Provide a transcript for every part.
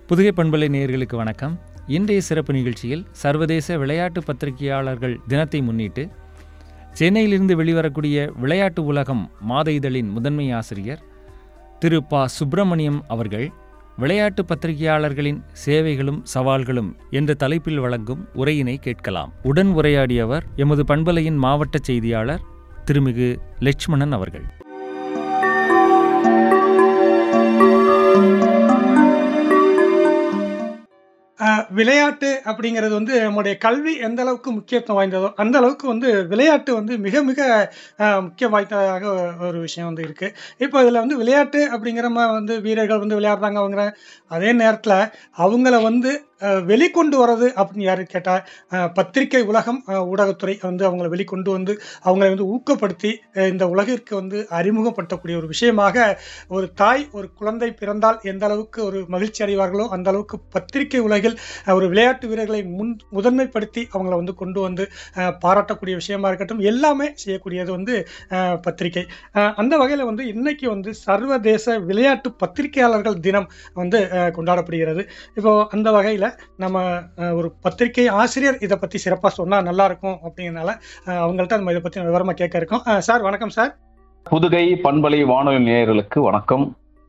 புதுகை பண்பலை நேயர்களுக்கு வணக்கம் இன்றைய சிறப்பு நிகழ்ச்சியில் சர்வதேச விளையாட்டு பத்திரிகையாளர்கள் தினத்தை முன்னிட்டு சென்னையிலிருந்து வெளிவரக்கூடிய விளையாட்டு உலகம் மாத இதழின் முதன்மை ஆசிரியர் திரு ப சுப்பிரமணியம் அவர்கள் விளையாட்டு பத்திரிகையாளர்களின் சேவைகளும் சவால்களும் என்ற தலைப்பில் வழங்கும் உரையினை கேட்கலாம் உடன் உரையாடியவர் எமது பண்பலையின் மாவட்ட செய்தியாளர் திருமிகு லட்சுமணன் அவர்கள் ஆஹ் விளையாட்டு அப்படிங்கிறது வந்து நம்முடைய கல்வி எந்த அளவுக்கு முக்கியத்துவம் வாய்ந்ததோ அந்த அளவுக்கு வந்து விளையாட்டு வந்து மிக மிக ஆஹ் முக்கியம் வாய்ந்ததாக ஒரு விஷயம் வந்து இருக்கு இப்போ இதில் வந்து விளையாட்டு அப்படிங்கிற மாதிரி வந்து வீரர்கள் வந்து விளையாடுறாங்க அவங்க அதே நேரத்தில் அவங்கள வந்து ஆஹ் வெளிக்கொண்டு வர்றது அப்படின்னு யாரு கேட்டால் பத்திரிகை உலகம் ஆஹ் ஊடகத்துறை வந்து அவங்கள வெளிக்கொண்டு வந்து அவங்களை வந்து ஊக்கப்படுத்தி ஆஹ் இந்த உலகிற்கு வந்து அறிமுகப்படுத்தக்கூடிய ஒரு விஷயமாக ஒரு தாய் ஒரு குழந்தை பிறந்தால் எந்த அளவுக்கு ஒரு மகிழ்ச்சி அடைவார்களோ அந்த அளவுக்கு பத்திரிகை உலகில் அஹ், ஒரு விளையாட்டு வீரர்களை முன் முதன்மைப்படுத்தி அவங்கள வந்து கொண்டு வந்து அஹ், பாராட்டக்கூடிய விஷயமா இருக்கட்டும் எல்லாமே செய்யக்கூடியது வந்து அஹ், பத்திரிகை அஹ், அந்த வகையில் வந்து இன்னைக்கு வந்து சர்வதேச விளையாட்டு பத்திரிகையாளர்கள் தினம் வந்து அஹ், கொண்டாடப்படுகிறது இப்போ அந்த வகையில் நம்ம அஹ், ஒரு பத்திரிகை ஆசிரியர் இதை பற்றி சிறப்பாக சொன்னால் நல்லா இருக்கும் அப்படிங்கிறனால அஹ், அவங்கள்ட்ட நம்ம இதை பற்றி விவரமாக கேட்க இருக்கோம் அஹ், சார் வணக்கம் சார் புதுகை பண்பலை வானொலி நேயர்களுக்கு வணக்கம்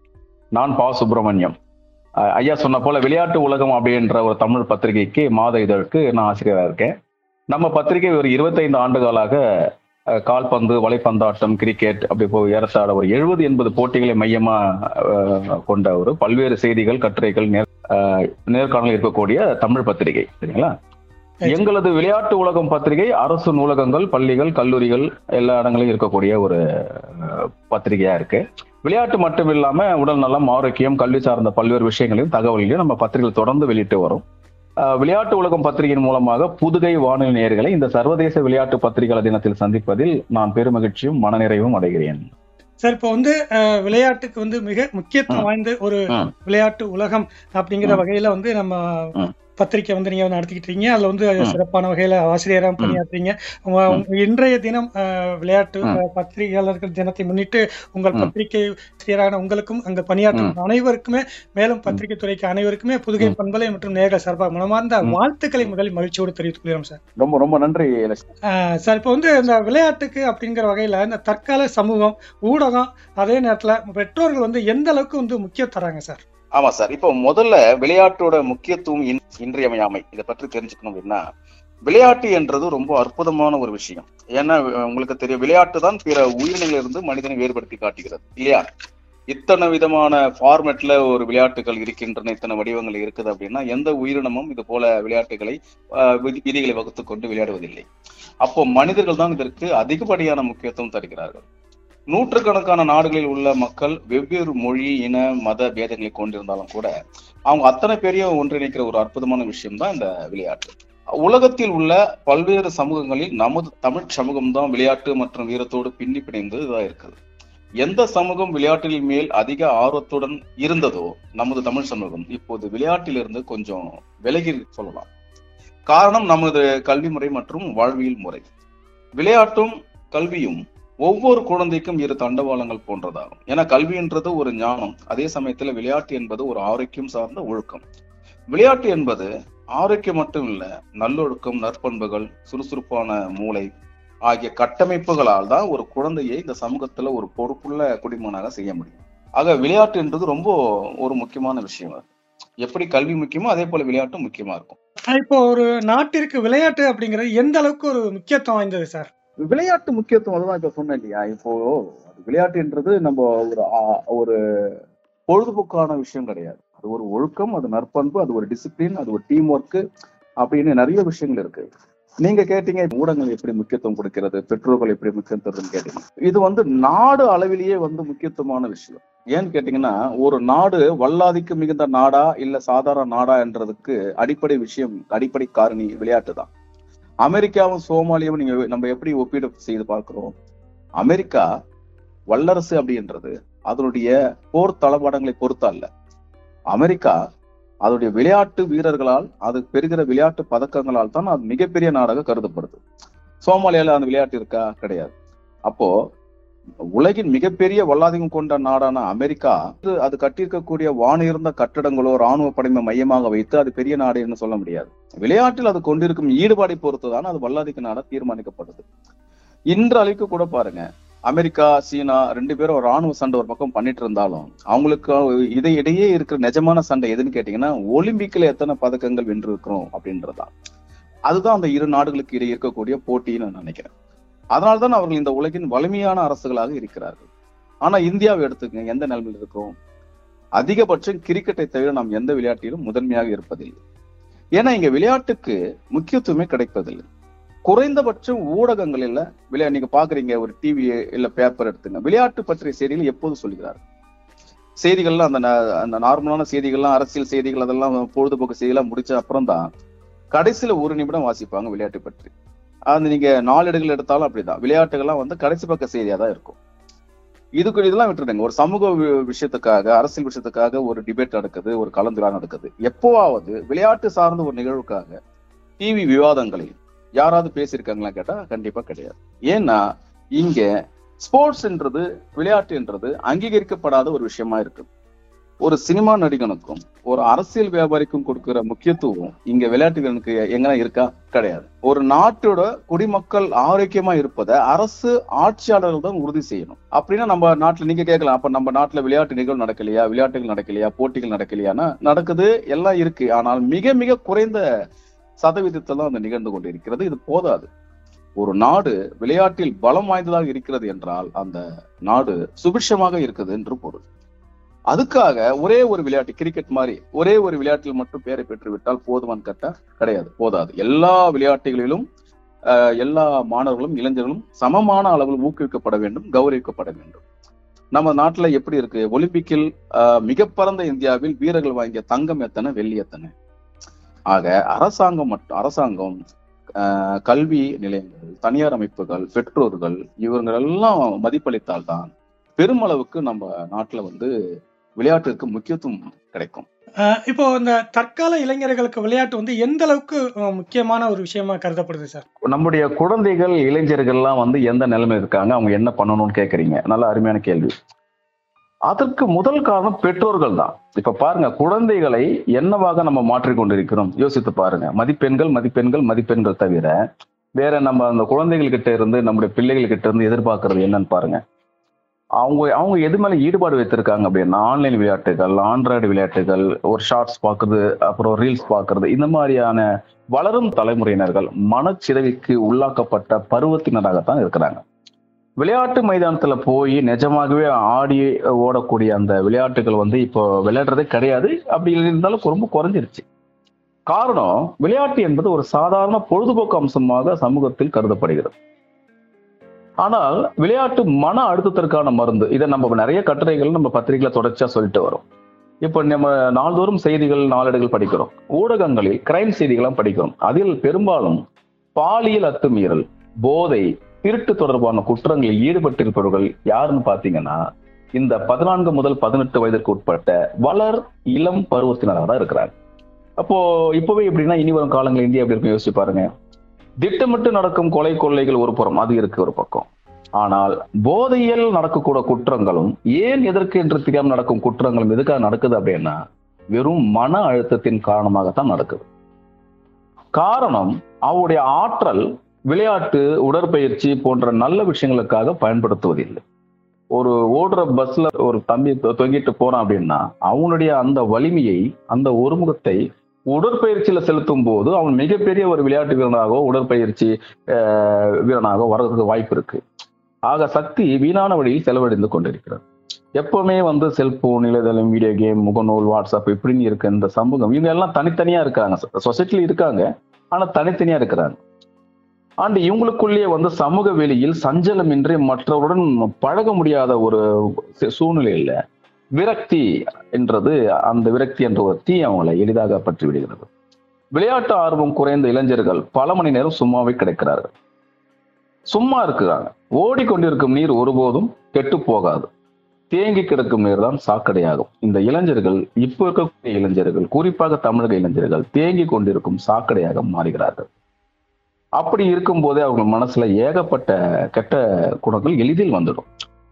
நான் பா சுப்பிரமணியம் அஹ் ஐயா சொன்ன போல விளையாட்டு உலகம் அப்படின்ற ஒரு தமிழ் பத்திரிகைக்கு மாத இதழுக்கு நான் ஆசிரியராக இருக்கேன் நம்ம பத்திரிகை ஒரு இருபத்தைந்து ஆண்டுகளாக அஹ், கால்பந்து வலைப்பந்தாட்டம் கிரிக்கெட் அப்படி போய் ஏறத்தாழ ஒரு எழுபது எண்பது போட்டிகளை மையமா அஹ், கொண்ட ஒரு பல்வேறு செய்திகள் கட்டுரைகள் நேர் அஹ், நேர்காணல் இருக்கக்கூடிய தமிழ் பத்திரிகை சரிங்களா எங்களது விளையாட்டு உலகம் பத்திரிகை அரசு நூலகங்கள் பள்ளிகள் கல்லூரிகள் எல்லா இடங்களிலும் இருக்கக்கூடிய ஒரு அஹ், பத்திரிகையா இருக்கு விளையாட்டு மட்டும் இல்லாம உடல் நலம் ஆரோக்கியம் கல்வி சார்ந்த பல்வேறு விஷயங்களையும் தகவல்களையும் நம்ம பத்திரிகைகள் தொடர்ந்து வெளியிட்டு வரும் அஹ், விளையாட்டு உலகம் பத்திரிகையின் மூலமாக புதுகை வானொலி நேயர்களை இந்த சர்வதேச விளையாட்டு பத்திரிகையாளர் தினத்தில் சந்திப்பதில் நான் பெருமகிழ்ச்சியும் மனநிறைவும் அடைகிறேன் சார் இப்போ வந்து அஹ், விளையாட்டுக்கு வந்து மிக முக்கியத்துவம் வாய்ந்த ஒரு ம். விளையாட்டு உலகம் அப்படிங்கிற ம். வகையில வந்து நம்ம ம். பத்திரிக்கை வந்து நீங்க நடத்திக்கிட்டு இருக்கீங்க அதுல வந்து ம். சிறப்பான வகையில ஆசிரியராக பணியாற்றுறீங்க உங்க- ம். உங்க இன்றைய தினம் அஹ், விளையாட்டு ம். அஹ், பத்திரிகையாளர்கள் தினத்தை முன்னிட்டு உங்கள் ம். பத்திரிகை ஆசிரியரான உங்களுக்கும் அங்க பணியாற்றும் அனைவருக்குமே மேலும் பத்திரிகை துறைக்கு அனைவருக்குமே புதுகை ம். பண்பலை மற்றும் நேர்கள் சார்பாக மனமார்ந்த ம். வாழ்த்துக்களை முதலில் மகிழ்ச்சியோடு தெரிவித்துக் கொள்கிறோம் சார் ரொம்ப ரொம்ப நன்றி லட்சுமி. ஆஹ் சார் இப்போ வந்து இந்த விளையாட்டுக்கு அப்படிங்கிற வகையில் இந்த தற்கால சமூகம் ஊடகம் அதே நேரத்தில் பெற்றோர்கள் வந்து எந்த அளவுக்கு வந்து முக்கியம் தராங்க சார் ஆமா சார் இப்போ முதல்ல விளையாட்டோட முக்கியத்துவம் இன்- இன்றியமையாமை இதை பற்றி தெரிஞ்சுக்கணும் அப்படின்னா விளையாட்டு என்றது ரொம்ப அற்புதமான ஒரு விஷயம் ஏன்னா அஹ், உங்களுக்கு தெரியும் விளையாட்டு தான் பிற உயிரினங்களிலிருந்து மனிதனை வேறுபடுத்தி காட்டுகிறது இல்லையா இத்தனை விதமான ஃபார்மேட்ல ஒரு விளையாட்டுகள் இருக்கின்றன இத்தனை வடிவங்கள் இருக்குது அப்படின்னா எந்த உயிரினமும் இது போல விளையாட்டுகளை அஹ், விதி- விதிகளை வகுத்து கொண்டு விளையாடுவதில்லை அப்போ மனிதர்கள் தான் இதற்கு அதிகப்படியான முக்கியத்துவம் தருகிறார்கள் நூற்றுக்கணக்கான நாடுகளில் உள்ள மக்கள் வெவ்வேறு மொழி இன மத பேதங்களை கொண்டிருந்தாலும் கூட அவங்க அத்தனை பேரையும் ஒன்றிணைக்கிற ஒரு அற்புதமான விஷயம் தான் இந்த விளையாட்டு உலகத்தில் உள்ள பல்வேறு சமூகங்களில் நமது தமிழ் சமூகம் தான் விளையாட்டு மற்றும் வீரத்தோடு பின்னி பிணைந்து இதா இருக்குது எந்த சமூகம் விளையாட்டில் மேல் அதிக ஆர்வத்துடன் இருந்ததோ நமது தமிழ் சமூகம் இப்போது விளையாட்டிலிருந்து கொஞ்சம் விலகி சொல்லலாம் காரணம் நமது கல்வி முறை மற்றும் வாழ்வியல் முறை விளையாட்டும் கல்வியும் ஒவ்வொரு குழந்தைக்கும் இரு தண்டவாளங்கள் போன்றதாகும் ஏன்னா கல்வின்றது ஒரு ஞானம் அதே சமயத்துல விளையாட்டு என்பது ஒரு ஆரோக்கியம் சார்ந்த ஒழுக்கம் விளையாட்டு என்பது ஆரோக்கியம் மட்டும் இல்ல நல்லொழுக்கம் நற்பண்புகள் சுறுசுறுப்பான மூளை ஆகிய கட்டமைப்புகளால் தான் ஒரு குழந்தையை இந்த சமூகத்துல ஒரு பொறுப்புள்ள குடிமகனாக செய்ய முடியும் ஆக விளையாட்டு என்றது ரொம்ப ஒரு முக்கியமான விஷயம் அது. எப்படி கல்வி முக்கியமோ அதே போல விளையாட்டும் முக்கியமா இருக்கும் ஆஹ் இப்போ ஒரு நாட்டிற்கு விளையாட்டு அப்படிங்கிறது எந்த அளவுக்கு ஒரு முக்கியத்துவம் வாய்ந்தது சார் விளையாட்டு முக்கியத்துவம் அதுதான் இப்ப சொன்னேன் இல்லையா இப்போ அது விளையாட்டுன்றது நம்ம ஒரு ஆ- ஒரு பொழுதுபோக்கான விஷயம் கிடையாது அது ஒரு ஒழுக்கம் அது நற்பண்பு அது ஒரு டிசிப்ளின் அது ஒரு டீம் ஒர்க் அப்படின்னு நிறைய விஷயங்கள் இருக்கு நீங்க கேட்டீங்க ஊடகங்கள் எப்படி முக்கியத்துவம் கொடுக்கிறது பெற்றோர்கள் எப்படி முக்கியம் தருதுன்னு கேட்டீங்க இது வந்து நாடு அளவிலேயே வந்து முக்கியத்துவமான விஷயம் ஏன்னு கேட்டீங்கன்னா ஒரு நாடு வல்லாதிக்கு மிகுந்த நாடா இல்ல சாதாரண நாடா என்றதுக்கு அடிப்படை விஷயம் அடிப்படை காரணி விளையாட்டு தான் அமெரிக்காவும் சோமாலியாவும் நீங்க நம்ம எப்படி ஒப்பீடு செய்து பார்க்கிறோம் அமெரிக்கா வல்லரசு அப்படின்றது அதனுடைய போர் தளபாடங்களை பொறுத்து அல்ல அமெரிக்கா அதனுடைய விளையாட்டு வீரர்களால் அது பெறுகிற விளையாட்டு பதக்கங்களால் தான் அது மிகப்பெரிய நாடாக கருதப்படுது சோமாலியால அந்த விளையாட்டு இருக்கா கிடையாது அப்போ உலகின் மிகப்பெரிய வல்லாதிக்கம் கொண்ட நாடான அமெரிக்கா அது அது கட்டியிருக்கக்கூடிய வானிருந்த கட்டடங்களோ ராணுவ படைமை மையமாக வைத்து அது பெரிய நாடு என்று சொல்ல முடியாது விளையாட்டில் அது கொண்டிருக்கும் ஈடுபாடை பொறுத்துதான் அது வல்லாதிக்க நாடா தீர்மானிக்கப்படுது இன்று அளவுக்கு கூட பாருங்க அமெரிக்கா சீனா ரெண்டு பேரும் ராணுவ சண்டை ஒரு பக்கம் பண்ணிட்டு இருந்தாலும் அவங்களுக்கு இதை இடையே இருக்கிற நிஜமான சண்டை எதுன்னு கேட்டீங்கன்னா ஒலிம்பிக்ல எத்தனை பதக்கங்கள் வென்று இருக்கிறோம் அப்படின்றதுதான் அதுதான் அந்த இரு நாடுகளுக்கு இடையே இருக்கக்கூடிய போட்டின்னு நான் நினைக்கிறேன் அதனால்தான் அவர்கள் இந்த உலகின் வலிமையான அரசுகளாக இருக்கிறார்கள் ஆனா இந்தியாவை எடுத்துக்கங்க எந்த நிலைமையில் இருக்கிறோம் அதிகபட்சம் கிரிக்கெட்டை தவிர நாம் எந்த விளையாட்டிலும் முதன்மையாக இருப்பதில்லை ஏன்னா இங்க விளையாட்டுக்கு முக்கியத்துவமே கிடைப்பதில்லை குறைந்தபட்சம் ஊடகங்கள் இல்ல விளையா நீங்க பாக்குறீங்க ஒரு டிவி இல்ல பேப்பர் எடுத்துங்க விளையாட்டு பற்றிய செய்திகள் எப்போது சொல்கிறார்கள் செய்திகள்லாம் அந்த ந- அந்த நார்மலான செய்திகள்லாம் அரசியல் செய்திகள் அதெல்லாம் பொழுதுபோக்கு செய்திகள்லாம் முடிச்ச அப்புறம் தான் கடைசியில ஒரு நிமிடம் வாசிப்பாங்க விளையாட்டு பற்றி அது நீங்க நாளேடுகள் எடுத்தாலும் அப்படிதான் விளையாட்டுகள்லாம் வந்து கடைசி பக்க செய்தியா தான் இருக்கும் இதுக்கு இதெல்லாம் விட்டுருங்க ஒரு சமூக வி- விஷயத்துக்காக அரசியல் விஷயத்துக்காக ஒரு டிபேட் நடக்குது ஒரு கலந்துரையாடல் நடக்குது எப்போவாவது விளையாட்டு சார்ந்த ஒரு நிகழ்வுக்காக டிவி விவாதங்களில் யாராவது பேசியிருக்காங்களா கேட்டா கண்டிப்பா கிடையாது ஏன்னா இங்க ஸ்போர்ட்ஸ்ன்றது விளையாட்டுன்றது அங்கீகரிக்கப்படாத ஒரு விஷயமா இருக்கு ஒரு சினிமா நடிகனுக்கும் ஒரு அரசியல் வியாபாரிக்கும் கொடுக்கிற முக்கியத்துவம் இங்க விளையாட்டுகளுக்கு எங்கன்னா இருக்கா கிடையாது ஒரு நாட்டோட குடிமக்கள் ஆரோக்கியமா இருப்பதை அரசு ஆட்சியாளர்கள் தான் உறுதி செய்யணும் அப்படின்னா நம்ம நாட்டுல நீங்க கேட்கலாம் அப்ப நம்ம நாட்டுல விளையாட்டு நிகழ்வு நடக்கலையா விளையாட்டுகள் நடக்கலையா போட்டிகள் நடக்கலையானா நடக்குது எல்லாம் இருக்கு ஆனால் மிக மிக குறைந்த சதவீதத்தில் தான் அது நிகழ்ந்து கொண்டிருக்கிறது இது போதாது ஒரு நாடு விளையாட்டில் பலம் வாய்ந்ததாக இருக்கிறது என்றால் அந்த நாடு சுபிட்சமாக இருக்குது என்று பொருள் அதுக்காக ஒரே ஒரு விளையாட்டு கிரிக்கெட் மாதிரி ஒரே ஒரு விளையாட்டில் மட்டும் பேரை பெற்று விட்டால் போதுமான்னு கேட்டா கிடையாது போதாது எல்லா விளையாட்டுகளிலும் ஆஹ், எல்லா மாணவர்களும் இளைஞர்களும் சமமான அளவில் ஊக்குவிக்கப்பட வேண்டும் கௌரவிக்கப்பட வேண்டும் நம்ம நாட்டுல எப்படி இருக்கு ஒலிம்பிக்கில் ஆஹ், மிக பரந்த இந்தியாவில் வீரர்கள் வாங்கிய தங்கம் எத்தனை வெள்ளி எத்தனை ஆக அரசாங்கம் மட்டும் அரசாங்கம் ஆஹ், கல்வி நிலையங்கள் தனியார் அமைப்புகள் பெற்றோர்கள் இவங்க எல்லாம் மதிப்பளித்தால் தான் பெருமளவுக்கு நம்ம நாட்டுல வந்து விளையாட்டிற்கு முக்கியத்துவம் கிடைக்கும் அஹ் இப்போ இந்த தற்கால இளைஞர்களுக்கு விளையாட்டு வந்து எந்த அளவுக்கு அஹ், முக்கியமான ஒரு விஷயமா கருதப்படுது சார் நம்முடைய குழந்தைகள் இளைஞர்கள்லாம் வந்து எந்த நிலைமையில் இருக்காங்க அவங்க என்ன பண்ணணும்னு கேக்குறீங்க நல்ல அருமையான கேள்வி அதற்கு முதல் காரணம் பெற்றோர்கள் தான் இப்ப பாருங்க குழந்தைகளை என்னவாக நம்ம மாற்றிக் கொண்டிருக்கிறோம் யோசித்து பாருங்க மதிப்பெண்கள் மதிப்பெண்கள் மதிப்பெண்கள் தவிர வேற நம்ம அந்த குழந்தைகள் கிட்ட இருந்து நம்முடைய பிள்ளைகள் கிட்ட இருந்து எதிர்பார்க்கறது என்னன்னு பாருங்க அவங்க அவங்க எது மேல ஈடுபாடு வைத்திருக்காங்க அப்படின்னா ஆன்லைன் விளையாட்டுகள் ஆண்ட்ராய்டு விளையாட்டுகள் ஒரு ஷார்ட்ஸ் பார்க்கறது அப்புறம் ரீல்ஸ் பார்க்கறது இந்த மாதிரியான வளரும் தலைமுறையினர்கள் மனச்சிதவிக்கு உள்ளாக்கப்பட்ட பருவத்தினராகத்தான் இருக்கிறாங்க விளையாட்டு மைதானத்துல போய் நிஜமாகவே ஆடி ஓடக்கூடிய அந்த விளையாட்டுகள் வந்து இப்போ விளையாடுறதே கிடையாது அப்படி இருந்தாலும் ரொம்ப குறைஞ்சிருச்சு காரணம் விளையாட்டு என்பது ஒரு சாதாரண பொழுதுபோக்கு அம்சமாக சமூகத்தில் கருதப்படுகிறது ஆனால் விளையாட்டு மன அழுத்தத்திற்கான மருந்து இதை நம்ம நிறைய கட்டுரைகள் நம்ம பத்திரிகையில தொடர்ச்சியா சொல்லிட்டு வரோம் இப்போ நம்ம நாள்தோறும் செய்திகள் நாளேடுகள் படிக்கிறோம் ஊடகங்களில் கிரைம் செய்திகள்லாம் படிக்கிறோம் அதில் பெரும்பாலும் பாலியல் அத்துமீறல் போதை திருட்டு தொடர்பான குற்றங்களில் ஈடுபட்டிருப்பவர்கள் யாருன்னு பாத்தீங்கன்னா இந்த பதினான்கு முதல் பதினெட்டு வயதிற்கு உட்பட்ட வளர் இளம் பருவத்தினராக தான் இருக்கிறாங்க அப்போ இப்பவே எப்படின்னா இனி வரும் காலங்கள் இந்தியா எப்படி இருக்கும் யோசிச்சு பாருங்க திட்டமிட்டு நடக்கும் கொலை கொள்ளைகள் ஒரு புறம் அது இருக்கு ஒரு பக்கம் ஆனால் போதையில் நடக்கக்கூட குற்றங்களும் ஏன் எதற்கு என்று தெரியாமல் நடக்கும் குற்றங்களும் எதுக்காக நடக்குது அப்படின்னா வெறும் மன அழுத்தத்தின் காரணமாகத்தான் நடக்குது காரணம் அவருடைய ஆற்றல் விளையாட்டு உடற்பயிற்சி போன்ற நல்ல விஷயங்களுக்காக பயன்படுத்துவதில்லை ஒரு ஓடுற பஸ்ல ஒரு தம்பி தொ- தொங்கிட்டு போறான் அப்படின்னா அவனுடைய அந்த வலிமையை அந்த ஒருமுகத்தை உடற்பயிற்சியில செலுத்தும் போது அவன் மிகப்பெரிய ஒரு விளையாட்டு வீரனாகவோ உடற்பயிற்சி ஆஹ், வீரனாகவோ வர்றதுக்கு வாய்ப்பு இருக்கு ஆக சக்தி வீணான வழியில் செலவழிந்து கொண்டிருக்கிறது எப்பவுமே வந்து செல்போன் இளையதளம் வீடியோ கேம் முகநூல் வாட்ஸ்அப் இப்படின்னு இருக்க இந்த சமூகம் இவங்க எல்லாம் தனித்தனியா இருக்காங்க சொசைட்டில இருக்காங்க ஆனா தனித்தனியா இருக்கிறாங்க அண்ட் இவங்களுக்குள்ளேயே வந்து சமூக வெளியில் சஞ்சலமின்றி மற்றவருடன் பழக முடியாத ஒரு சூ- சூழ்நிலையில விரக்தி என்றது அந்த விரக்தி என்ற ஒரு தீ அவங்களை எளிதாக பற்றி விடுகிறது விளையாட்டு ஆர்வம் குறைந்த இளைஞர்கள் பல மணி நேரம் சும்மாவே கிடைக்கிறார்கள் சும்மா இருக்கிறாங்க ஓடிக்கொண்டிருக்கும் நீர் ஒருபோதும் கெட்டு போகாது தேங்கி கிடக்கும் நீர் தான் சாக்கடையாகும் இந்த இளைஞர்கள் இப்ப இருக்கக்கூடிய இளைஞர்கள் குறிப்பாக தமிழக இளைஞர்கள் தேங்கி கொண்டிருக்கும் சாக்கடையாக மாறுகிறார்கள் அப்படி இருக்கும்போதே அவங்க மனசுல ஏகப்பட்ட கெட்ட குணங்கள் எளிதில் வந்துடும்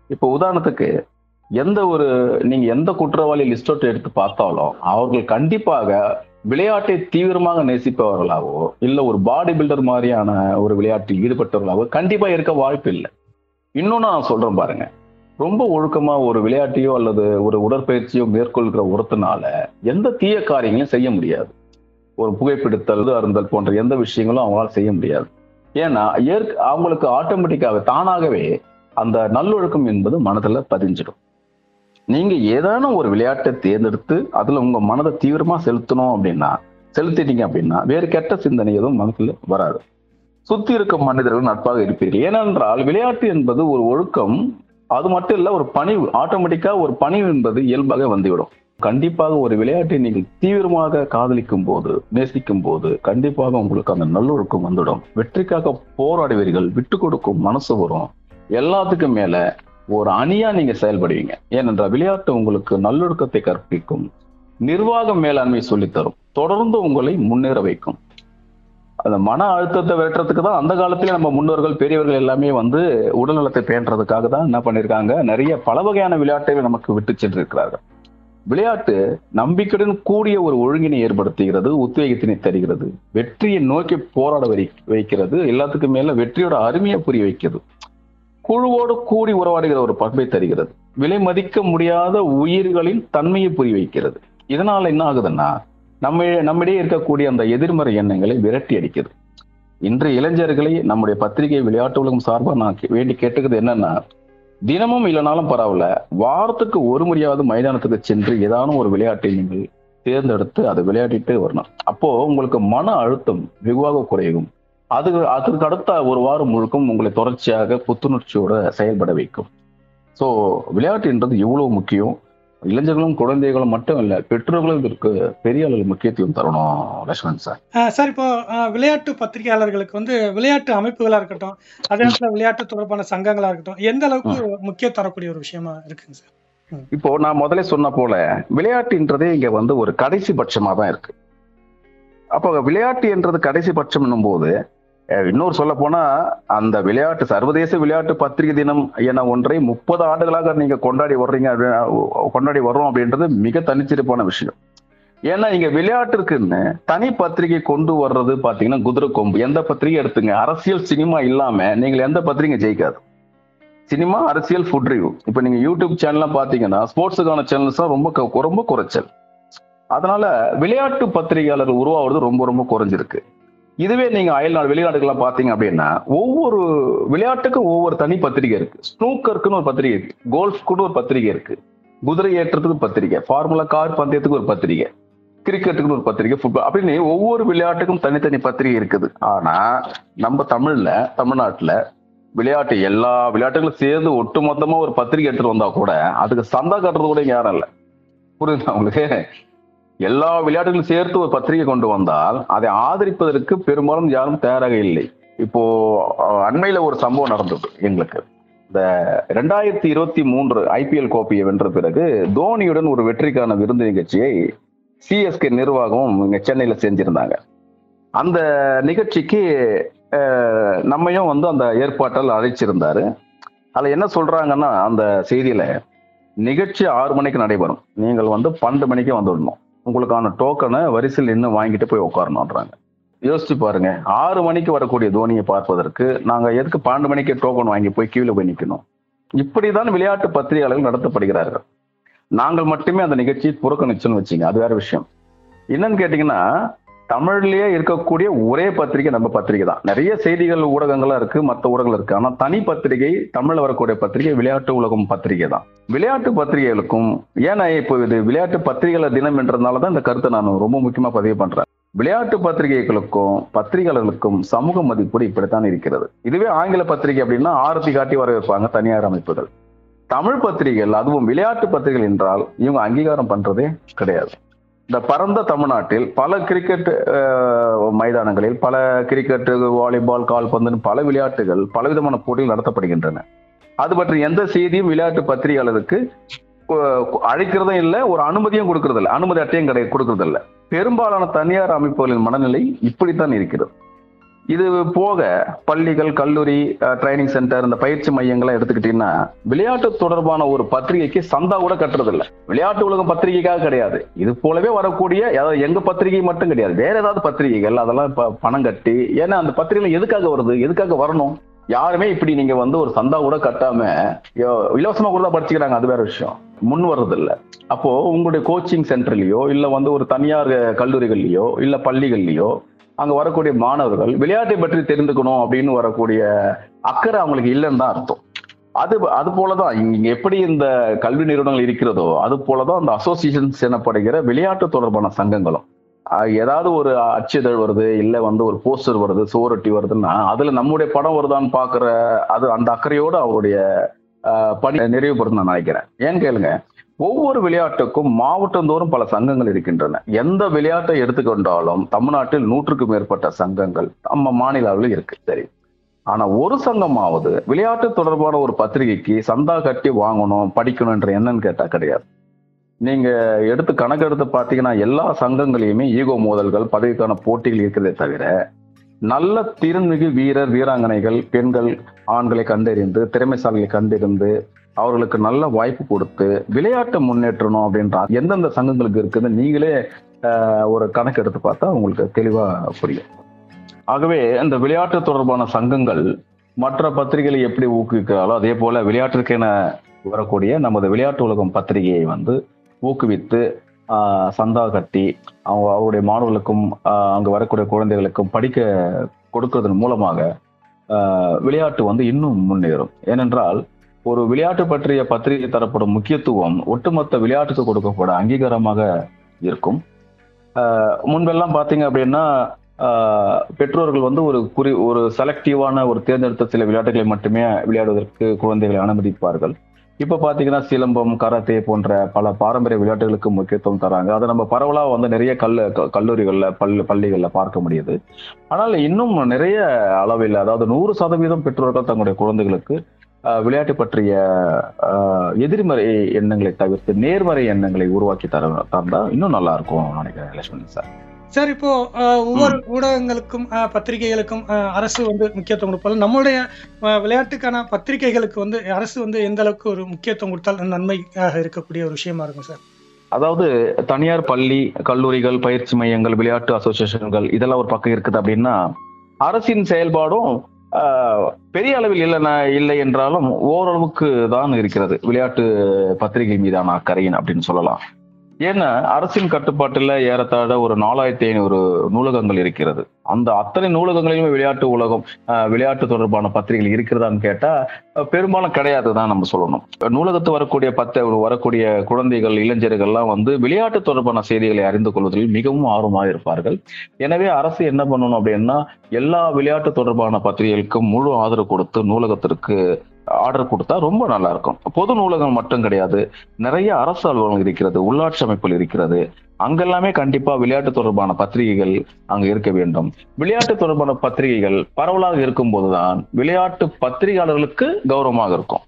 இப்போ உதாரணத்துக்கு எந்த ஒரு நீங்க எந்த குற்றவாளி லிஸ்ட் அவுட் எடுத்து பார்த்தாலும் அவர்கள் கண்டிப்பாக விளையாட்டை தீவிரமாக நேசிப்பவர்களாகவோ இல்ல ஒரு பாடி பில்டர் மாதிரியான ஒரு விளையாட்டில் ஈடுபட்டவர்களாகவோ கண்டிப்பா இருக்க வாய்ப்பு இல்லை இன்னொன்னு நான் சொல்றேன் பாருங்க ரொம்ப ஒழுக்கமா ஒரு விளையாட்டையோ அல்லது ஒரு உடற்பயிற்சியோ மேற்கொள்கிற ஒருத்தனால எந்த தீய காரியங்களையும் செய்ய முடியாது ஒரு புகைப்பிடித்தல் அருந்தல் போன்ற எந்த விஷயங்களும் அவங்களால செய்ய முடியாது ஏன்னா ஏற்க அவங்களுக்கு ஆட்டோமேட்டிக்காக தானாகவே அந்த நல்லொழுக்கம் என்பது மனதுல பதிஞ்சிடும் நீங்க ஏதானும் ஒரு விளையாட்டை தேர்ந்தெடுத்து அதுல உங்க மனதை தீவிரமா செலுத்தணும் அப்படின்னா செலுத்திட்டீங்க அப்படின்னா வேறு கெட்ட சிந்தனை எதுவும் மனசுல வராது சுத்தி இருக்கும் மனிதர்கள் நட்பாக இருப்பீர்கள் ஏனென்றால் விளையாட்டு என்பது ஒரு ஒழுக்கம் அது மட்டும் இல்ல ஒரு பணிவு ஆட்டோமேட்டிக்கா ஒரு பணிவு என்பது இயல்பாக வந்துவிடும் கண்டிப்பாக ஒரு விளையாட்டை நீங்கள் தீவிரமாக காதலிக்கும் போது நேசிக்கும் போது கண்டிப்பாக உங்களுக்கு அந்த நல்லொழுக்கம் வந்துடும் வெற்றிக்காக போராடுவீர்கள் விட்டு கொடுக்கும் மனசு வரும் எல்லாத்துக்கும் மேல ஒரு அணியா நீங்க செயல்படுவீங்க ஏனென்றால் விளையாட்டு உங்களுக்கு நல்லொழுக்கத்தை கற்பிக்கும் நிர்வாக மேலாண்மை சொல்லித்தரும் தொடர்ந்து உங்களை முன்னேற வைக்கும் அந்த மன அழுத்தத்தை வெட்டுறதுக்கு தான் அந்த காலத்திலே நம்ம முன்னோர்கள் பெரியவர்கள் எல்லாமே வந்து உடல்நலத்தை பேணுறதுக்காக தான் என்ன பண்ணிருக்காங்க நிறைய பல வகையான விளையாட்டுகளை நமக்கு விட்டு சென்றிருக்கிறார்கள் விளையாட்டு நம்பிக்கையுடன் கூடிய ஒரு ஒழுங்கினை ஏற்படுத்துகிறது உத்வேகத்தினை தருகிறது வெற்றியை நோக்கி போராட வை வைக்கிறது எல்லாத்துக்கும் மேல வெற்றியோட அருமையை புரிய வைக்கிறது குழுவோடு கூடி உறவாடுகிற ஒரு பண்பை தருகிறது விலை மதிக்க முடியாத உயிர்களின் தன்மையை புரிய வைக்கிறது இதனால என்ன ஆகுதுன்னா நம்ம நம்மிடையே இருக்கக்கூடிய அந்த எதிர்மறை எண்ணங்களை விரட்டி அடிக்குது இன்றைய இளைஞர்களை நம்முடைய பத்திரிகை விளையாட்டு உலகம் சார்பா நான் கே- வேண்டி கேட்டுக்கிறது என்னன்னா தினமும் இல்லைனாலும் பரவாயில்ல வாரத்துக்கு ஒரு முறையாவது மைதானத்துக்கு சென்று ஏதானும் ஒரு விளையாட்டை நீங்கள் தேர்ந்தெடுத்து அதை விளையாடிட்டு வரணும் அப்போ உங்களுக்கு மன அழுத்தம் வெகுவாக குறையும் அது அதற்கு அடுத்த ஒரு வாரம் முழுக்கும் உங்களை தொடர்ச்சியாக புத்துணர்ச்சியோட செயல்பட வைக்கும் ஸோ விளையாட்டுன்றது எவ்வளவு முக்கியம் இளைஞர்களும் குழந்தைகளும் மட்டும் இல்ல பெற்றோர்களும் இதற்கு பெரிய அளவில் முக்கியத்துவம் தரணும் லட்சுமண் சார் ஆஹ் சார் இப்போ ஆஹ் விளையாட்டு பத்திரிகையாளர்களுக்கு வந்து விளையாட்டு அமைப்புகளா இருக்கட்டும் அதே நேரத்துல விளையாட்டு தொடர்பான சங்கங்களா இருக்கட்டும் எந்த அளவுக்கு முக்கியம் தரக்கூடிய ஒரு விஷயமா இருக்குங்க சார் இப்போ நான் முதல்ல சொன்ன போல விளையாட்டுன்றதே இங்க வந்து ஒரு கடைசி பட்சமா தான் இருக்கு அப்போ விளையாட்டு என்றது கடைசி பட்சம் போது இன்னொரு சொல்ல போனா அந்த விளையாட்டு சர்வதேச விளையாட்டு பத்திரிகை தினம் என ஒன்றை முப்பது ஆண்டுகளாக நீங்க கொண்டாடி வர்றீங்க அப்படின்னா, கொண்டாடி வர்றோம் அப்படின்றது மிக தனிச்சிறப்பான விஷயம் ஏன்னா இங்க விளையாட்டிற்குன்னு தனி பத்திரிகை கொண்டு வர்றது பாத்தீங்கன்னா குதிரை கொம்பு எந்த பத்திரிகை எடுத்துங்க அரசியல் சினிமா இல்லாம நீங்கள் எந்த பத்திரிகை ஜெயிக்காது சினிமா அரசியல் ஃபுட் ரிவ்யூ இப்போ நீங்க யூடியூப் சேனல்லாம் பாத்தீங்கன்னா ஸ்போர்ட்ஸுக்கான சேனல்ஸ் தான் ரொம்ப கு- ரொம்ப குறைச்சல் அதனால விளையாட்டு பத்திரிகையாளர் உருவாவது ரொம்ப ரொம்ப குறைஞ்சிருக்கு இதுவே நீங்க அயல்நாடு வெளிநாடுகள்லாம் பாத்தீங்க அப்படின்னா ஒவ்வொரு விளையாட்டுக்கும் ஒவ்வொரு தனி பத்திரிகை இருக்கு ஸ்னூக்கருக்குன்னு ஒரு பத்திரிகை இருக்கு கோல்ஃப்க்குன்னு ஒரு பத்திரிகை இருக்கு குதிரை ஏற்றத்துக்கு பத்திரிகை ஃபார்முலா கார் பந்தயத்துக்கு ஒரு பத்திரிகை கிரிக்கெட்டுக்குன்னு ஒரு பத்திரிகை ஃபுட்பால் அப்படின்னு ஒவ்வொரு விளையாட்டுக்கும் தனித்தனி பத்திரிகை இருக்குது ஆனா நம்ம தமிழ்ல தமிழ்நாட்டுல விளையாட்டு எல்லா விளையாட்டுகளும் சேர்ந்து ஒட்டுமொத்தமா ஒரு பத்திரிகை எடுத்துட்டு வந்தா கூட அதுக்கு சந்தா கட்டுறது கூட இங்க யாரும் இல்ல புரியுதா உங்களுக்கு எல்லா விளையாட்டுகளும் சேர்த்து ஒரு பத்திரிகை கொண்டு வந்தால் அதை ஆதரிப்பதற்கு பெரும்பாலும் யாரும் தயாராக இல்லை இப்போ அஹ், அண்மையில ஒரு சம்பவம் நடந்தது எங்களுக்கு இந்த ரெண்டாயிரத்தி இருபத்தி மூன்று ஐபிஎல் கோப்பையை வென்ற பிறகு தோனியுடன் ஒரு வெற்றிக்கான விருந்து நிகழ்ச்சியை சிஎஸ்கே நிர்வாகம் இங்க சென்னையில செஞ்சிருந்தாங்க அந்த நிகழ்ச்சிக்கு அஹ், நம்மையும் வந்து அந்த ஏற்பாட்டில் அழைச்சிருந்தாரு அதுல என்ன சொல்றாங்கன்னா அந்த செய்தியில நிகழ்ச்சி ஆறு மணிக்கு நடைபெறும் நீங்கள் வந்து பன்னெண்டு மணிக்கு வந்துடணும் உங்களுக்கான டோக்கனை வரிசையில் நின்று வாங்கிட்டு போய் உட்காரணுன்றாங்க யோசிச்சு பாருங்க ஆறு மணிக்கு வரக்கூடிய தோனியை பார்ப்பதற்கு நாங்க எதுக்கு பன்னெண்டு மணிக்கு டோக்கன் வாங்கி போய் கீழே போய் நிக்கணும் இப்படிதான் விளையாட்டு பத்திரிகையாளர்கள் நடத்தப்படுகிறார்கள் நாங்கள் மட்டுமே அந்த நிகழ்ச்சியை புறக்கணிச்சோன்னு வச்சுங்க அது வேற விஷயம் என்னன்னு கேட்டீங்கன்னா தமிழ்லயே இருக்கக்கூடிய ஒரே பத்திரிகை நம்ம பத்திரிகை தான் நிறைய செய்திகள் ஊடகங்கள்லாம் இருக்கு மற்ற ஊடகங்கள் இருக்கு ஆனா தனி பத்திரிகை தமிழ்ல வரக்கூடிய பத்திரிகை விளையாட்டு உலகம் பத்திரிகை தான் விளையாட்டு பத்திரிகைகளுக்கும் ஏன்னா இப்போ இது விளையாட்டு பத்திரிகைகள் தினம் என்றதுனால தான் இந்த கருத்தை நான் ரொம்ப முக்கியமா பதிவு பண்றேன் விளையாட்டு பத்திரிகைகளுக்கும் பத்திரிகையாளர்களுக்கும் சமூக மதிப்பீடு இப்படித்தான் இருக்கிறது இதுவே ஆங்கில பத்திரிகை அப்படின்னா ஆரத்தி காட்டி வரவேற்பாங்க தனியார் அமைப்புகள் தமிழ் பத்திரிகைகள் அதுவும் விளையாட்டு பத்திரிகைகள் என்றால் இவங்க அங்கீகாரம் பண்றதே கிடையாது இந்த பரந்த தமிழ்நாட்டில் பல கிரிக்கெட் அஹ், மைதானங்களில் பல கிரிக்கெட் வாலிபால் கால்பந்துன்னு பல விளையாட்டுகள் பலவிதமான போட்டிகள் நடத்தப்படுகின்றன அது பற்றி எந்த செய்தியும் விளையாட்டு பத்திரிகையாளருக்கு அஹ், அழைக்கிறதும் இல்லை ஒரு அனுமதியும் கொடுக்கறது இல்லை அனுமதி அட்டையும் கிடையாது கொடுக்கறது இல்லை பெரும்பாலான தனியார் அமைப்புகளின் மனநிலை இப்படித்தான் இருக்கிறது இது போக பள்ளிகள் கல்லூரி ட்ரைனிங் சென்டர் இந்த பயிற்சி மையங்களை எடுத்துக்கிட்டீங்கன்னா விளையாட்டு தொடர்பான ஒரு பத்திரிகைக்கு சந்தா கூட கட்டுறது இல்ல விளையாட்டு உலகம் பத்திரிகைக்காக கிடையாது இது போலவே வரக்கூடிய அதாவது எங்க பத்திரிகை மட்டும் கிடையாது வேற ஏதாவது பத்திரிகைகள் அதெல்லாம் இப்ப பணம் கட்டி ஏன்னா அந்த பத்திரிகை எதுக்காக வருது எதுக்காக வரணும் யாருமே இப்படி நீங்க வந்து ஒரு சந்தா கூட கட்டாம யோ- இலவசமா கூட தான் படிச்சுக்கிறாங்க அது வேற விஷயம் முன் வர்றது இல்ல அப்போ உங்களுடைய கோச்சிங் சென்டர்லயோ இல்ல வந்து ஒரு தனியார் கல்லூரிகள்லயோ இல்ல பள்ளிகள்லயோ அங்க வரக்கூடிய மாணவர்கள் விளையாட்டை பற்றி தெரிந்துக்கணும் அப்படின்னு வரக்கூடிய அக்கறை அவங்களுக்கு இல்லைன்னு தான் அர்த்தம் அது அது போலதான் இங்க எப்படி இந்த கல்வி நிறுவனங்கள் இருக்கிறதோ அது போலதான் அந்த அசோசியேஷன்ஸ் எனப்படுகிற விளையாட்டு தொடர்பான சங்கங்களும் ஆஹ் ஏதாவது ஒரு அச்சுதழ் வருது இல்ல வந்து ஒரு போஸ்டர் வருது சுவரொட்டி வருதுன்னா அதுல நம்முடைய படம் வருதான்னு பாக்குற அது அந்த அக்கறையோட அவருடைய ஆஹ் பணி நிறைவுபடுத்த நான் நினைக்கிறேன் ஏன்னு கேளுங்க ஒவ்வொரு விளையாட்டுக்கும் மாவட்டந்தோறும் பல சங்கங்கள் இருக்கின்றன எந்த விளையாட்டை எடுத்துக்கொண்டாலும் தமிழ்நாட்டில் நூற்றுக்கும் மேற்பட்ட சங்கங்கள் நம்ம மாநில அளவில் இருக்கு சரி ஆனா ஒரு சங்கமாவது விளையாட்டு தொடர்பான ஒரு பத்திரிகைக்கு சந்தா கட்டி வாங்கணும் படிக்கணும்ன்ற எண்ணம் கேட்டா கிடையாது நீங்க எடுத்து கணக்கெடுத்து பார்த்தீங்கன்னா எல்லா சங்கங்களையுமே ஈகோ மோதல்கள் பதவிக்கான போட்டிகள் இருக்கிறதே தவிர நல்ல திறன்மிகு வீரர் வீராங்கனைகள் பெண்கள் ஆண்களை கண்டறிந்து திறமைசாலிகளை கண்டறிந்து அவர்களுக்கு நல்ல வாய்ப்பு கொடுத்து விளையாட்டை முன்னேற்றணும் அப்படின்ற எந்தெந்த சங்கங்களுக்கு இருக்குன்னு நீங்களே ஆஹ், ஒரு கணக்கு எடுத்து பார்த்தா உங்களுக்கு தெளிவா புரியும் ஆகவே இந்த விளையாட்டு தொடர்பான சங்கங்கள் மற்ற பத்திரிகைகளை எப்படி ஊக்குவிக்கிறாலோ அதே போல விளையாட்டிற்கென வரக்கூடிய நமது விளையாட்டு உலகம் பத்திரிகையை வந்து ஊக்குவித்து ஆஹ், சந்தா கட்டி அவங்க அவருடைய மாணவர்களுக்கும் ஆஹ், அங்கு வரக்கூடிய குழந்தைகளுக்கும் படிக்க கொடுக்கறதன் மூலமாக ஆஹ், விளையாட்டு வந்து இன்னும் முன்னேறும் ஏனென்றால் ஒரு விளையாட்டு பற்றிய பத்திரிகை தரப்படும் முக்கியத்துவம் ஒட்டுமொத்த விளையாட்டுக்கு கொடுக்கப்படும் அங்கீகாரமாக இருக்கும் ஆஹ், முன்பெல்லாம் பாத்தீங்க அப்படின்னா ஆஹ், பெற்றோர்கள் வந்து ஒரு குறி ஒரு செலக்டிவான ஒரு தேர்ந்தெடுத்த சில விளையாட்டுகளை மட்டுமே விளையாடுவதற்கு குழந்தைகளை அனுமதிப்பார்கள் இப்ப பாத்தீங்கன்னா சிலம்பம் கராத்தே போன்ற பல பாரம்பரிய விளையாட்டுகளுக்கு முக்கியத்துவம் தராங்க அதை நம்ம பரவலா வந்து நிறைய கல் க- கல்லூரிகள்ல பல் பள்ளிகள்ல பார்க்க முடியுது ஆனால் இன்னும் நிறைய அளவில் அதாவது நூறு சதவீதம் பெற்றோர்கள் தங்களுடைய குழந்தைகளுக்கு ஆஹ், விளையாட்டு பற்றிய ஆஹ், எதிர்மறை எண்ணங்களை தவிர்த்து நேர்மறை எண்ணங்களை உருவாக்கி தர தந்தா இன்னும் நல்லா இருக்கும் நினைக்கிறேன் லட்சுமணன் சார் சார் இப்போ அஹ், ஒவ்வொரு ஊடகங்களுக்கும் அஹ், பத்திரிகைகளுக்கும் அஹ், அரசு வந்து முக்கியத்துவம் கொடுப்பாங்க நம்மளுடைய அஹ், விளையாட்டுக்கான பத்திரிகைகளுக்கு வந்து அரசு வந்து எந்த அளவுக்கு ஒரு முக்கியத்துவம் கொடுத்தால் நன்மையாக இருக்கக்கூடிய ஒரு விஷயமா இருக்கும் சார் அதாவது தனியார் பள்ளி கல்லூரிகள் பயிற்சி மையங்கள் விளையாட்டு அசோசியேஷன்கள் இதெல்லாம் ஒரு பக்கம் இருக்குது அப்படின்னா அரசின் செயல்பாடும் ஆஹ், பெரிய அளவில் இல்லைனா இல்லை என்றாலும் ஓரளவுக்கு தான் இருக்கிறது விளையாட்டு பத்திரிகை மீதான அக்கறையின் அப்படின்னு சொல்லலாம் ஏன்னா அரசின் கட்டுப்பாட்டுல ஏறத்தாழ ஒரு நாலாயிரத்தி ஐநூறு நூலகங்கள் இருக்கிறது அந்த அத்தனை நூலகங்களிலுமே விளையாட்டு உலகம் ஆஹ், விளையாட்டு தொடர்பான பத்திரிகைகள் இருக்கிறதான்னு கேட்டா அஹ், பெரும்பாலும் கிடையாது தான் நம்ம சொல்லணும் நூலகத்து வரக்கூடிய பத்த வரக்கூடிய குழந்தைகள் இளைஞர்கள்லாம் வந்து விளையாட்டு தொடர்பான செய்திகளை அறிந்து கொள்வதில் மிகவும் ஆர்வமாக இருப்பார்கள் எனவே அரசு என்ன பண்ணணும் அப்படின்னா எல்லா விளையாட்டு தொடர்பான பத்திரிகைகளுக்கும் முழு ஆதரவு கொடுத்து நூலகத்திற்கு ஆர்டர் கொடுத்தா ரொம்ப நல்லா இருக்கும் பொது நூலகம் மட்டும் கிடையாது நிறைய அரசு அலுவலகம் இருக்கிறது உள்ளாட்சி அமைப்புகள் இருக்கிறது அங்கெல்லாமே கண்டிப்பா விளையாட்டு தொடர்பான பத்திரிகைகள் அங்க இருக்க வேண்டும் விளையாட்டு தொடர்பான பத்திரிகைகள் பரவலாக இருக்கும் போதுதான் விளையாட்டு பத்திரிகையாளர்களுக்கு கௌரவமாக இருக்கும்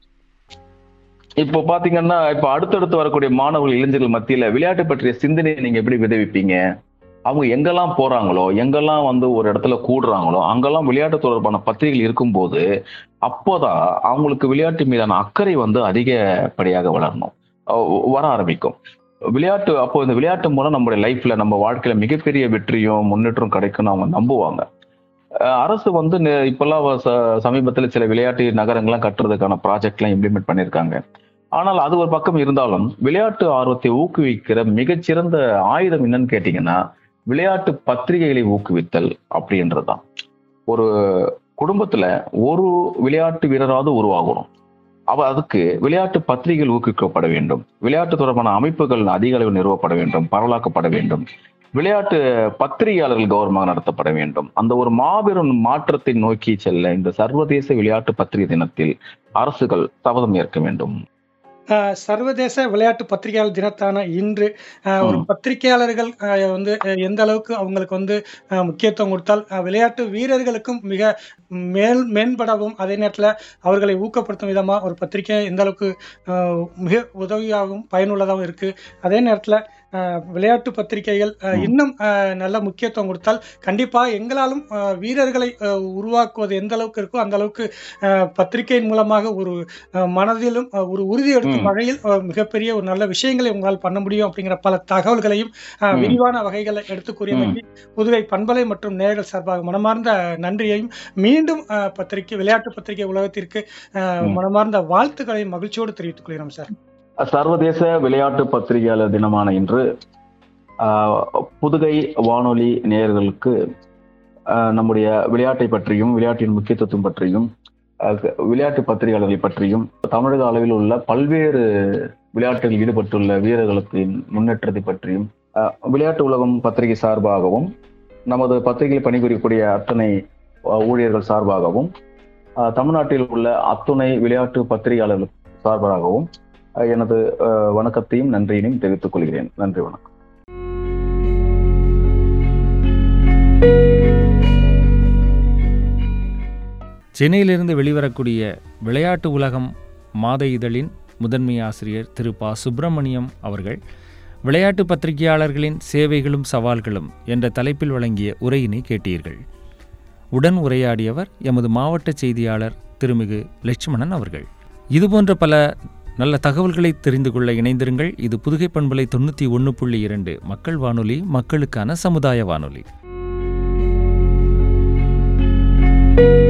இப்போ பாத்தீங்கன்னா இப்ப அடுத்தடுத்து வரக்கூடிய மாணவர்கள் இளைஞர்கள் மத்தியில விளையாட்டு பற்றிய சிந்தனையை நீங்க எப்படி விதைவிப்பீங்க அவங்க எங்கெல்லாம் போறாங்களோ எங்கெல்லாம் வந்து ஒரு இடத்துல கூடுறாங்களோ அங்கெல்லாம் விளையாட்டு தொடர்பான பத்திரிகைகள் இருக்கும்போது அப்போதான் அவங்களுக்கு விளையாட்டு மீதான அக்கறை வந்து அதிகப்படியாக வளரணும் அஹ் வர ஆரம்பிக்கும் விளையாட்டு அப்போ இந்த விளையாட்டு மூலம் நம்மளுடைய லைஃப்ல நம்ம வாழ்க்கையில மிகப்பெரிய வெற்றியும் முன்னேற்றம் கிடைக்கும்னு அவங்க நம்புவாங்க அஹ் அரசு வந்து நெ- இப்பெல்லாம் ச- சமீபத்துல சில விளையாட்டு நகரங்கள்லாம் கட்டுறதுக்கான ப்ராஜெக்ட்லாம் இம்ப்ளிமெண்ட் பண்ணியிருக்காங்க ஆனால் அது ஒரு பக்கம் இருந்தாலும் விளையாட்டு ஆர்வத்தை ஊக்குவிக்கிற மிகச்சிறந்த ஆயுதம் என்னன்னு கேட்டீங்கன்னா விளையாட்டு பத்திரிகைகளை ஊக்குவித்தல் அப்படின்றதுதான் ஒரு குடும்பத்துல ஒரு விளையாட்டு வீரராவது உருவாகணும் அவ அதுக்கு விளையாட்டு பத்திரிகைகள் ஊக்குவிக்கப்பட வேண்டும் விளையாட்டு தொடர்பான அமைப்புகள் அதிக அளவில் நிறுவப்பட வேண்டும் பரவலாக்கப்பட வேண்டும் விளையாட்டு பத்திரிகையாளர்கள் கௌரவமாக நடத்தப்பட வேண்டும் அந்த ஒரு மாபெரும் மாற்றத்தை நோக்கி செல்ல இந்த சர்வதேச விளையாட்டு பத்திரிகை தினத்தில் அரசுகள் சபதம் ஏற்க வேண்டும் அஹ், சர்வதேச விளையாட்டு பத்திரிகையாளர் தினத்தான இன்று அஹ், ஒரு ம். பத்திரிகையாளர்கள் அஹ், வந்து அஹ், எந்த அளவுக்கு அவங்களுக்கு வந்து அஹ், முக்கியத்துவம் கொடுத்தால் அஹ், விளையாட்டு வீரர்களுக்கும் மிக மேல் மேம்படவும் அதே நேரத்தில் அவர்களை ஊக்கப்படுத்தும் விதமாக ஒரு பத்திரிகை எந்த அளவுக்கு அஹ், மிக உதவியாகவும் பயனுள்ளதாகவும் இருக்கு அதே நேரத்தில் அஹ், விளையாட்டு பத்திரிகைகள் அஹ், ம். இன்னும் அஹ், நல்ல முக்கியத்துவம் கொடுத்தால் கண்டிப்பா எங்களாலும் அஹ், வீரர்களை அஹ், உருவாக்குவது எந்த அளவுக்கு இருக்கோ அந்த அளவுக்கு அஹ், பத்திரிகையின் மூலமாக ஒரு அஹ், மனதிலும் அஹ், ஒரு உறுதி எடுக்கும் ம். வகையில் அஹ், மிகப்பெரிய ஒரு நல்ல விஷயங்களை உங்களால் பண்ண முடியும் அப்படிங்கிற பல தகவல்களையும் அஹ், ம். விரிவான வகைகளை எடுத்து கூறியமைக்கு புதுவை பண்பலை மற்றும் நேயர்கள் சார்பாக மனமார்ந்த நன்றியையும் மீண்டும் அஹ், பத்திரிகை விளையாட்டு பத்திரிகை உலகத்திற்கு அஹ், ம். மனமார்ந்த வாழ்த்துக்களையும் மகிழ்ச்சியோடு தெரிவித்துக் கொள்கிறோம் சார் சர்வதேச விளையாட்டு பத்திரிகையாளர் தினமான இன்று ஆஹ், புதுகை வானொலி நேயர்களுக்கு ஆஹ், நம்முடைய விளையாட்டை பற்றியும் விளையாட்டின் முக்கியத்துவம் பற்றியும் ஆஹ், விளையாட்டு பத்திரிகையாளர்களை பற்றியும் தமிழக அளவில் உள்ள பல்வேறு விளையாட்டில் ஈடுபட்டுள்ள வீரர்களுக்கு முன்னேற்றத்தை பற்றியும் ஆஹ், விளையாட்டு உலகம் பத்திரிகை சார்பாகவும் நமது பத்திரிகையில் பணிபுரியக்கூடிய அத்தனை ஆஹ், ஊழியர்கள் சார்பாகவும் ஆஹ், தமிழ்நாட்டில் உள்ள அத்துணை விளையாட்டு பத்திரிகையாளர்கள் சார்பாகவும் அஹ் எனது அஹ், வணக்கத்தையும் நன்றியினையும் தெரிவித்துக் கொள்கிறேன் நன்றி வணக்கம் சென்னையிலிருந்து வெளிவரக்கூடிய விளையாட்டு உலகம் மாத இதழின் முதன்மை ஆசிரியர் திரு ப சுப்பிரமணியம் அவர்கள் விளையாட்டு பத்திரிகையாளர்களின் சேவைகளும் சவால்களும் என்ற தலைப்பில் வழங்கிய உரையினை கேட்டீர்கள் உடன் உரையாடியவர் எமது மாவட்ட செய்தியாளர் திருமிகு லட்சுமணன் அவர்கள் இதுபோன்ற பல நல்ல தகவல்களை தெரிந்து கொள்ள இணைந்திருங்கள் இது புதுகை பண்பலை தொண்ணூற்றி ஒன்று புள்ளி இரண்டு மக்கள் வானொலி மக்களுக்கான சமுதாய வானொலி